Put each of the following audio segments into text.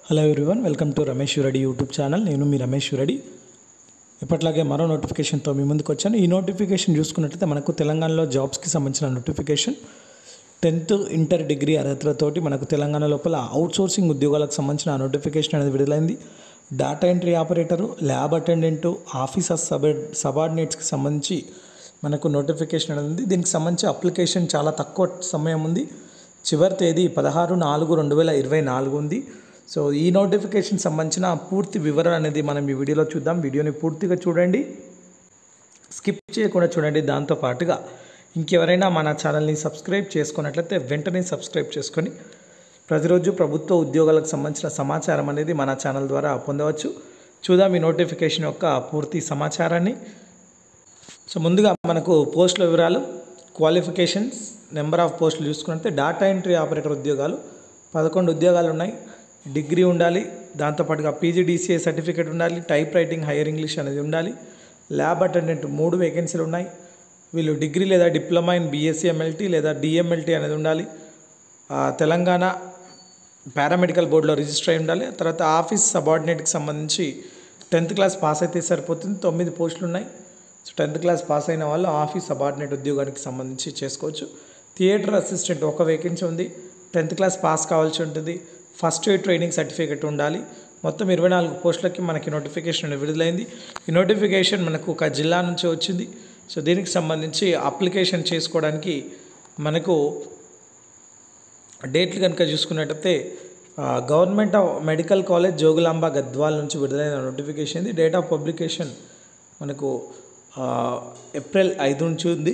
hello everyone welcome to Ramesh Reddy YouTube channel నేను మీ రమేష్ రెడ్డి ఎప్పట్లాగే మరో నోటిఫికేషన్తో మీ ముందుకు వచ్చాను ఈ నోటిఫికేషన్ చూసుకున్నట్లయితే మనకు తెలంగాణలో జాబ్స్కి సంబంధించిన నోటిఫికేషన్ టెన్త్ ఇంటర్ డిగ్రీ అర్హతలతోటి మనకు తెలంగాణ లోపల అవుట్ సోర్సింగ్ ఉద్యోగాలకు సంబంధించిన నోటిఫికేషన్ అనేది విడుదలైంది data entry operator lab attendant officer sub సబార్డినేట్స్కి సంబంధించి మనకు నోటిఫికేషన్ అనేది ఉంది దీనికి సంబంధించి అప్లికేషన్ చాలా తక్కువ సమయం ఉంది చివరి తేదీ పదహారు నాలుగు రెండు వేల ఇరవై నాలుగు ఉంది సో ఈ నోటిఫికేషన్ సంబంధించిన పూర్తి వివరణ అనేది మనం ఈ వీడియోలో చూద్దాం వీడియోని పూర్తిగా చూడండి స్కిప్ చేయకుండా చూడండి దాంతో పాటుగా ఇంకెవరైనా మన ఛానల్ని సబ్స్క్రైబ్ చేసుకున్నట్లయితే వెంటనే సబ్స్క్రైబ్ చేసుకొని ప్రతిరోజు ప్రభుత్వ ఉద్యోగాలకు సంబంధించిన సమాచారం అనేది మన ఛానల్ ద్వారా పొందవచ్చు చూద్దాం ఈ నోటిఫికేషన్ యొక్క పూర్తి సమాచారాన్ని సో ముందుగా మనకు పోస్టుల వివరాలు క్వాలిఫికేషన్స్ నెంబర్ ఆఫ్ పోస్టులు చూసుకున్నట్లయితే డాటా ఎంట్రీ ఆపరేటర్ ఉద్యోగాలు పదకొండు ఉద్యోగాలు ఉన్నాయి డిగ్రీ ఉండాలి దాంతోపాటుగా పీజీడీసీఏ సర్టిఫికేట్ ఉండాలి టైప్ రైటింగ్ హైయర్ ఇంగ్లీష్ అనేది ఉండాలి ల్యాబ్ అటెండెంట్ మూడు వేకెన్సీలు ఉన్నాయి వీళ్ళు డిగ్రీ లేదా డిప్లొమా ఇన్ బీఎస్సీ ఎంఎల్టీ లేదా డిఎంఎల్టీ అనేది ఉండాలి ఆ, తెలంగాణ పారామెడికల్ బోర్డులో రిజిస్టర్ అయి ఉండాలి తర్వాత ఆఫీస్ సబార్డినేట్కి సంబంధించి టెన్త్ క్లాస్ పాస్ అయితే సరిపోతుంది తొమ్మిది పోస్టులు ఉన్నాయి సో టెన్త్ క్లాస్ పాస్ అయిన వాళ్ళు ఆఫీస్ సబార్డినేట్ ఉద్యోగానికి సంబంధించి చేసుకోవచ్చు థియేటర్ అసిస్టెంట్ ఒక వేకెన్సీ ఉంది టెన్త్ క్లాస్ పాస్ కావాల్సి ఉంటుంది ఫస్ట్ ఎయిడ్ ట్రైనింగ్ సర్టిఫికేట్ ఉండాలి మొత్తం ఇరవై నాలుగు పోస్టులకి మనకి నోటిఫికేషన్ అనేది విడుదలైంది ఈ నోటిఫికేషన్ మనకు ఒక జిల్లా నుంచి వచ్చింది సో దీనికి సంబంధించి అప్లికేషన్ చేసుకోవడానికి మనకు డేట్లు కనుక చూసుకున్నట్టయితే ఆ, government of medical college Jogulamba Gadwal నుంచి విడుదలైన నోటిఫికేషన్ ఇది డేట్ ఆఫ్ పబ్లికేషన్ మనకు ఆ, ఏప్రిల్ ఐదు నుంచి ఉంది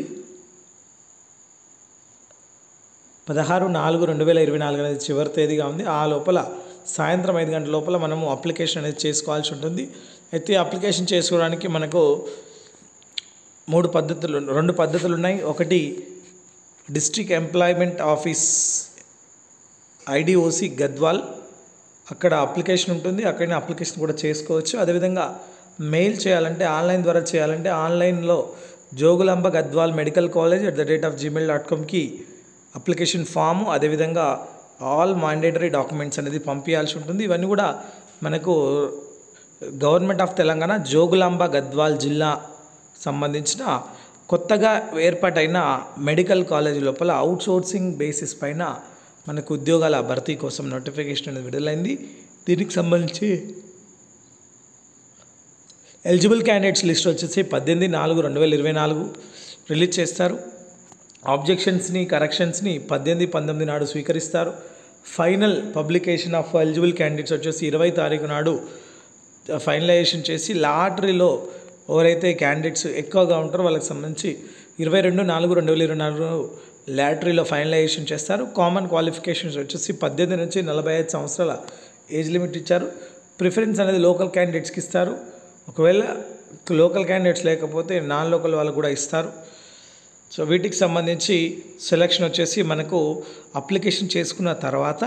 పదహారు నాలుగు రెండు వేల ఇరవై నాలుగు అనేది చివరి తేదీగా ఉంది ఆ లోపల సాయంత్రం ఐదు గంటల లోపల మనము అప్లికేషన్ అనేది చేసుకోవాల్సి ఉంటుంది అయితే అప్లికేషన్ చేసుకోవడానికి మనకు మూడు పద్ధతులు రెండు పద్ధతులు ఉన్నాయి ఒకటి district employment office IDOC Gadwal అక్కడ అప్లికేషన్ ఉంటుంది అక్కడనే అప్లికేషన్ కూడా చేసుకోవచ్చు అదేవిధంగా మెయిల్ చేయాలంటే ఆన్లైన్ ద్వారా చేయాలంటే ఆన్లైన్లో Jogulamba Gadwal medical college at the rate of Gmail dot కామ్కి అప్లికేషన్ ఫాము అదేవిధంగా ఆల్ మాండేటరీ డాక్యుమెంట్స్ అనేది పంపించాల్సి ఉంటుంది ఇవన్నీ కూడా మనకు గవర్నమెంట్ ఆఫ్ తెలంగాణ జోగులాంబ గద్వాల్ జిల్లా సంబంధించిన కొత్తగా ఏర్పాటైన మెడికల్ కాలేజ్ లోపల అవుట్ సోర్సింగ్ బేసిస్ పైన మనకు ఉద్యోగాల భర్తీ కోసం నోటిఫికేషన్ అనేది విడుదలైంది దీనికి సంబంధించి ఎలిజిబుల్ క్యాండిడేట్స్ లిస్ట్ వచ్చేసి పద్దెనిమిది నాలుగు రెండు వేల ఇరవై నాలుగు రిలీజ్ చేస్తారు ఆబ్జెక్షన్స్ని కరెక్షన్స్ని పద్దెనిమిది పంతొమ్మిది నాడు స్వీకరిస్తారు final publication of eligible candidates వచ్చేసి ఇరవై తారీఖు నాడు ఫైనలైజేషన్ చేసి లాటరీలో ఎవరైతే క్యాండిడేట్స్ ఎక్కువగా ఉంటారో వాళ్ళకి సంబంధించి ఇరవై రెండు నాలుగు రెండు వేల ఇరవై నాలుగు లాటరీలో ఫైనలైజేషన్ చేస్తారు కామన్ క్వాలిఫికేషన్స్ వచ్చేసి పద్దెనిమిది నుంచి నలభై ఐదు సంవత్సరాల ఏజ్ లిమిట్ ఇచ్చారు ప్రిఫరెన్స్ అనేది లోకల్ క్యాండిడేట్స్కి ఇస్తారు ఒకవేళ లోకల్ క్యాండిడేట్స్ లేకపోతే నాన్ లోకల్ వాళ్ళకు కూడా ఇస్తారు సో వీటికి సంబంధించి సెలక్షన్ వచ్చేసి మనకు అప్లికేషన్ చేసుకున్న తర్వాత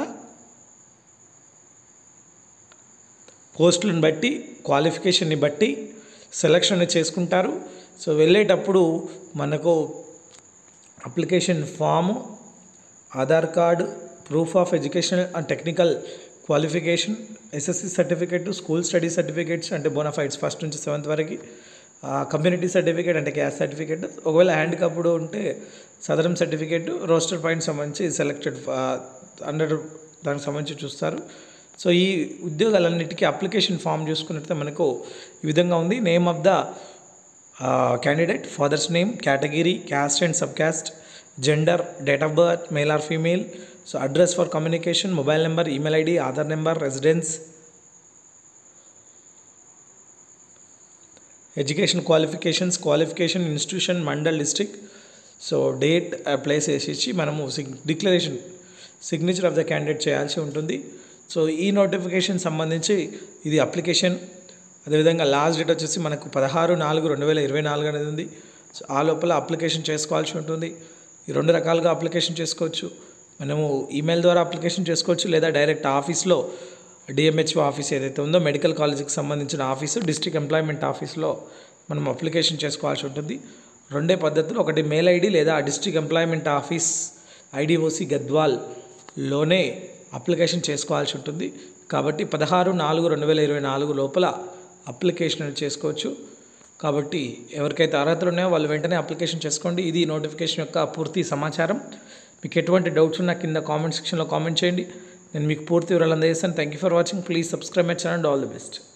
పోస్టులను బట్టి క్వాలిఫికేషన్ని బట్టి సెలక్షన్ చేసుకుంటారు సో వెళ్ళేటప్పుడు మనకు application form Aadhaar card proof of education and technical qualification SSC certificate school study certificates అంటే బోనాఫైడ్స్ ఫస్ట్ నుంచి సెవెంత్ వరకు కమ్యూనిటీ సర్టిఫికేట్ అంటే క్యాస్ట్ సర్టిఫికేట్ ఒకవేళ హ్యాండ్ కప్పుడు ఉంటే సదరం సర్టిఫికేట్ రోస్టర్ పాయింట్ సంబంధించి సెలెక్టెడ్ అండర్ దానికి సంబంధించి చూస్తారు సో ఈ ఉద్యోగాలన్నిటికీ అప్లికేషన్ ఫామ్ చూసుకున్నట్లయితే మనకు ఈ విధంగా ఉంది name of the candidate father's name category caste and sub caste gender date of birth male or female so address for communication mobile number email ID Aadhaar number residence education qualifications qualification institution mandal district so date place వేసేసి మనము sig declaration signature of the candidate చేయాల్సి ఉంటుంది so ఈ notification సంబంధించి ఇది application అదేవిధంగా last date వచ్చేసి మనకు పదహారు నాలుగు రెండు వేల ఇరవై నాలుగు అనేది ఉంది సో ఆ లోపల అప్లికేషన్ చేసుకోవాల్సి ఉంటుంది ఈ రెండు రకాలుగా అప్లికేషన్ చేసుకోవచ్చు మనము ఈమెయిల్ ద్వారా అప్లికేషన్ చేసుకోవచ్చు లేదా డైరెక్ట్ ఆఫీస్లో డిఎంహెచ్ఓ ఆఫీస్ ఏదైతే ఉందో మెడికల్ కాలేజీకి సంబంధించిన ఆఫీసు డిస్ట్రిక్ట్ ఎంప్లాయ్మెంట్ ఆఫీస్లో మనం అప్లికేషన్ చేసుకోవాల్సి ఉంటుంది రెండే పద్ధతులు ఒకటి మెయిల్ ఐడి లేదా డిస్ట్రిక్ట్ ఎంప్లాయ్మెంట్ ఆఫీస్ ఐడిఓసి గద్వాల్లోనే అప్లికేషన్ చేసుకోవాల్సి ఉంటుంది కాబట్టి పదహారు నాలుగు రెండు వేల ఇరవై నాలుగు లోపల అప్లికేషన్ అనేది చేసుకోవచ్చు కాబట్టి ఎవరికైతే అర్హతలు ఉన్నాయో వాళ్ళు వెంటనే అప్లికేషన్ చేసుకోండి ఇది నోటిఫికేషన్ యొక్క పూర్తి సమాచారం మీకు ఎటువంటి డౌట్స్ ఉన్నా కింద కామెంట్ సెక్షన్లో కామెంట్ చేయండి నేను మీకు పూర్తి వివరాలు అందజేస్తాను thank you for watching please subscribe my channel all the best